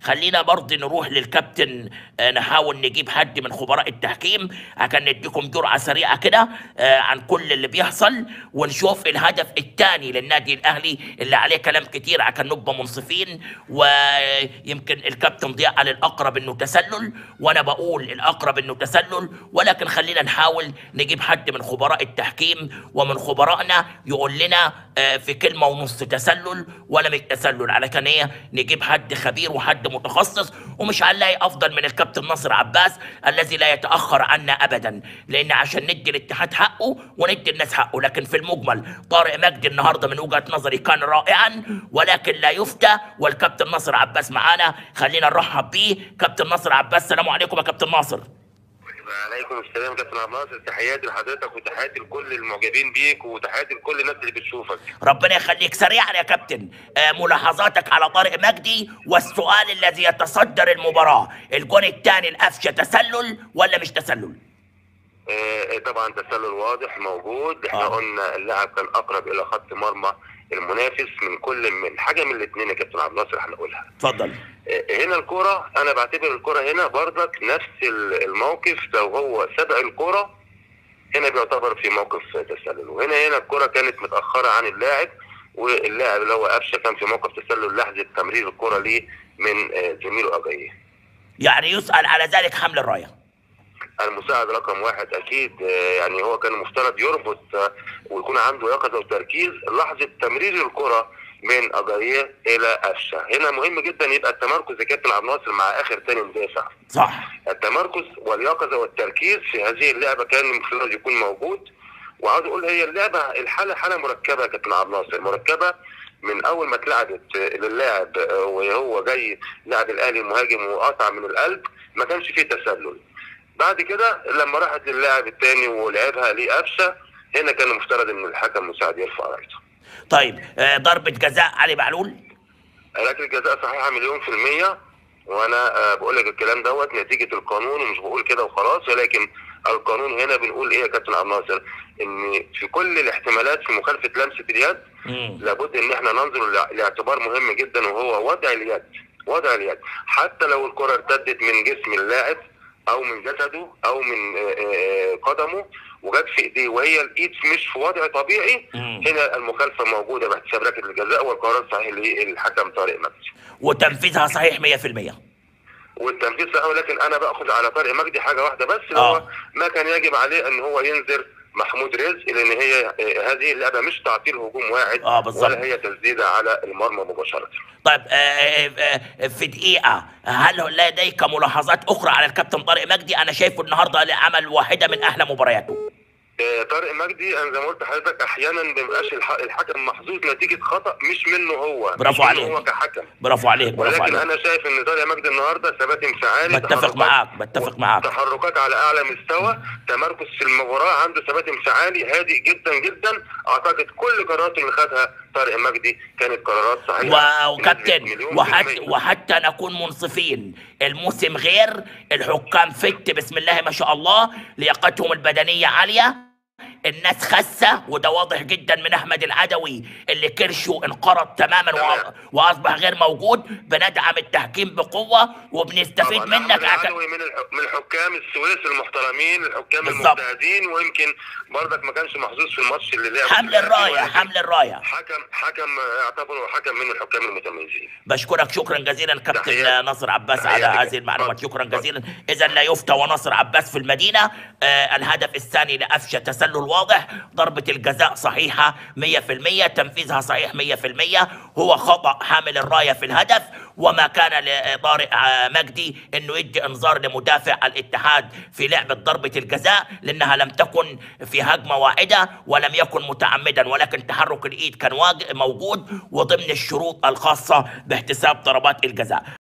خلينا برضه نروح للكابتن آه، نحاول نجيب حد من خبراء التحكيم عشان نديكم جرعة سريعة كده آه، عن كل اللي بيحصل ونشوف الهدف الثاني للنادي الأهلي اللي عليه كلام كتير عشان نبقى منصفين ويمكن الكابتن ضياء قال الأقرب إنه تسلل وأنا بقول الأقرب إنه تسلل ولكن خلينا نحاول نجيب حد من خبراء التحكيم ومن خبرائنا يقول لنا آه، في كلمة ونص تسلل ولا مش تسلل على كان ايه نجيب حد خبير وحد متخصص ومش هنلاقي افضل من الكابتن ناصر عباس الذي لا يتاخر عنا ابدا لان عشان ندي الاتحاد حقه وندي الناس حقه لكن في المجمل طارق مجدي النهارده من وجهه نظري كان رائعا ولكن لا يفتى والكابتن ناصر عباس معانا خلينا نرحب بيه كابتن ناصر عباس السلام عليكم يا كابتن ناصر وعليكم السلام كابتن عبد الناصر تحياتي لحضرتك وتحياتي لكل المعجبين بيك وتحياتي لكل الناس اللي بتشوفك ربنا يخليك سريعا يا كابتن آه، ملاحظاتك على طارق مجدي والسؤال الذي يتصدر المباراة الجون الثاني القفشة تسلل ولا مش تسلل آه، طبعا تسلل واضح موجود احنا آه. قلنا اللاعب كان اقرب الى خط مرمى المنافس من كل من حاجه من الاثنين يا كابتن عبد الناصر هنقولها اتفضل آه، هنا الكرة انا بعتبر الكرة هنا برضك نفس ال- الموقف لو هو سبق الكرة هنا بيعتبر في موقف تسلل وهنا هنا الكرة كانت متأخرة عن اللاعب واللاعب اللي هو قفشه كان في موقف تسلل لحظة تمرير الكرة ليه من آه، زميله أجاييه يعني يسأل على ذلك حمل الراية المساعد رقم واحد اكيد آه، يعني هو كان مفترض يربط آه، ويكون عنده يقظه وتركيز لحظه تمرير الكره من اجاييه الى قفشه هنا مهم جدا يبقى التمركز يا كابتن عبد الناصر مع اخر تاني مدافع صح التمركز واليقظه والتركيز في هذه اللعبه كان المفترض يكون موجود وعاوز اقول هي اللعبه الحاله حاله مركبه يا كابتن عبد الناصر مركبه من اول ما اتلعبت آه، للاعب آه، وهو جاي لاعب الاهلي مهاجم وقطع من القلب ما كانش فيه تسلل بعد كده لما راحت للاعب الثاني ولعبها ليه قفشه هنا كان المفترض ان الحكم المساعد يرفع رايته طيب آه، ضربة جزاء علي معلول ركله جزاء صحيحه مليون في الميه وانا آه، بقول لك الكلام دوت نتيجه القانون ومش بقول كده وخلاص ولكن القانون هنا بنقول ايه يا كابتن عبد الناصر ان في كل الاحتمالات في مخالفه لمسه اليد مم. لابد ان احنا ننظر لع- لاعتبار مهم جدا وهو وضع اليد وضع اليد حتى لو الكره ارتدت من جسم اللاعب او من جسده او من آه، آه، قدمه وجت في ايديه وهي الايد مش في وضع طبيعي مم. هنا المخالفه موجوده باحتساب ركله الجزاء والقرار صحيح للحكم طارق مجدي وتنفيذها صحيح 100% والتنفيذ صحيح ولكن انا باخذ على طارق مجدي حاجه واحده بس اللي آه. هو ما كان يجب عليه ان هو ينذر محمود رزق لان هي آه، هذه اللعبه مش تعطيل هجوم واعد آه، بالظبط. ولا هي تسديده على المرمى مباشره طيب آه، آه، آه، في دقيقة هل لديك ملاحظات أخرى على الكابتن طارق مجدي أنا شايفه النهاردة عمل واحدة من أحلى مبارياته آه، طارق مجدي انا زي ما قلت لحضرتك احيانا ما بيبقاش الح- الحكم محظوظ نتيجه خطا مش منه هو برافو مش عليك. منه هو كحكم برافو عليك برافو ولكن عليك انا شايف ان طارق مجدي النهارده ثبات انفعالي بتفق تحركات- معاك بتفق معاك تحركات على اعلى مستوى تمركز في المباراه عنده ثبات انفعالي هادئ جدا جدا اعتقد كل قراراته اللي خدها طارق مجدي كانت قرارات صحيحه و- وكابتن مليون في وحتى, المية. وحتى نكون منصفين الموسم غير الحكام فت بسم الله ما شاء الله لياقتهم البدنية عالية الناس خسة وده واضح جدا من أحمد العدوي اللي كرشه انقرض تماما وأ- تمام. وأصبح غير موجود بندعم التحكيم بقوة وبنستفيد طبعاً منك أحمد عك... العدوي من الح- من الحكام السويس المحترمين الحكام بالظبط. المجتهدين ويمكن برضك ما كانش محظوظ في الماتش اللي لعبه حمل الراية حمل الراية حكم حكم اعتبره حكم من الحكام المتميزين بشكرك شكرا جزيلا كابتن تحياتي. ناصر عباس على تحياتي. هذه المعلومات اتفضل. شكرا اتفضل. جزيلا اذا لا يفتى ونصر عباس في المدينه آه الهدف الثاني لقفشه تسلل واضح ضربه الجزاء صحيحه 100% تنفيذها صحيح 100% هو خطا حامل الرايه في الهدف وما كان لطارق آه، مجدي انه يدي انذار لمدافع الاتحاد في لعبه ضربه الجزاء لانها لم تكن في هجمه واحده ولم يكن متعمدا ولكن تحرك الايد كان واج- موجود وضمن الشروط الخاصه باحتساب ضربات الجزاء